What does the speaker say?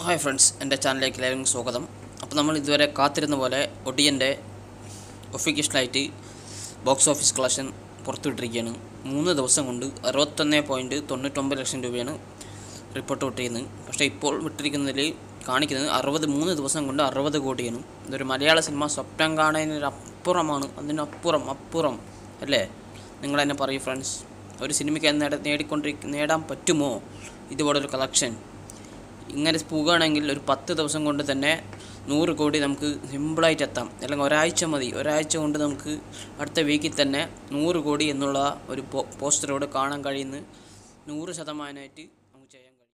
hi friends എൻ്റെ ചാനലിലേക്ക് എല്ലാവർക്കും സ്വാഗതം അപ്പോൾ നമ്മൾ ഇതുവരെ കാത്തിരുന്ന പോലെ ഒടിയൻ്റെ ഒഫീഷ്യലായിട്ട് ബോക്സ് ഓഫീസ് കളക്ഷൻ പുറത്തുവിട്ടിരിക്കുകയാണ് മൂന്ന് ദിവസം കൊണ്ട് അറുപത്തൊന്ന് പോയിൻറ്റ് തൊണ്ണൂറ്റൊമ്പത് ലക്ഷം രൂപയാണ് റിപ്പോർട്ട് വിട്ടിരിക്കുന്നത് പക്ഷേ ഇപ്പോൾ വിട്ടിരിക്കുന്നതിൽ കാണിക്കുന്നത് അറുപത് മൂന്ന് ദിവസം കൊണ്ട് അറുപത് കോടിയാണ് ഇതൊരു മലയാള സിനിമ സ്വപ്നം കാണുന്നതിന് അപ്പുറമാണ് അതിനപ്പുറം അപ്പുറം അല്ലേ നിങ്ങൾ തന്നെ പറയൂ ഫ്രണ്ട്സ് ഒരു സിനിമയ്ക്ക് നേട നേടിക്കൊണ്ടിരിക്ക നേടാൻ പറ്റുമോ ഇതുപോലൊരു കളക്ഷൻ ഇങ്ങനെ പോകുകയാണെങ്കിൽ ഒരു പത്ത് ദിവസം കൊണ്ട് തന്നെ നൂറ് കോടി നമുക്ക് സിമ്പിളായിട്ട് എത്താം അല്ലെങ്കിൽ ഒരാഴ്ച മതി ഒരാഴ്ച കൊണ്ട് നമുക്ക് അടുത്ത വീക്കിൽ തന്നെ നൂറ് കോടി എന്നുള്ള ഒരു പോ പോസ്റ്ററോട് കാണാൻ കഴിയുന്ന നൂറ് ശതമാനമായിട്ട്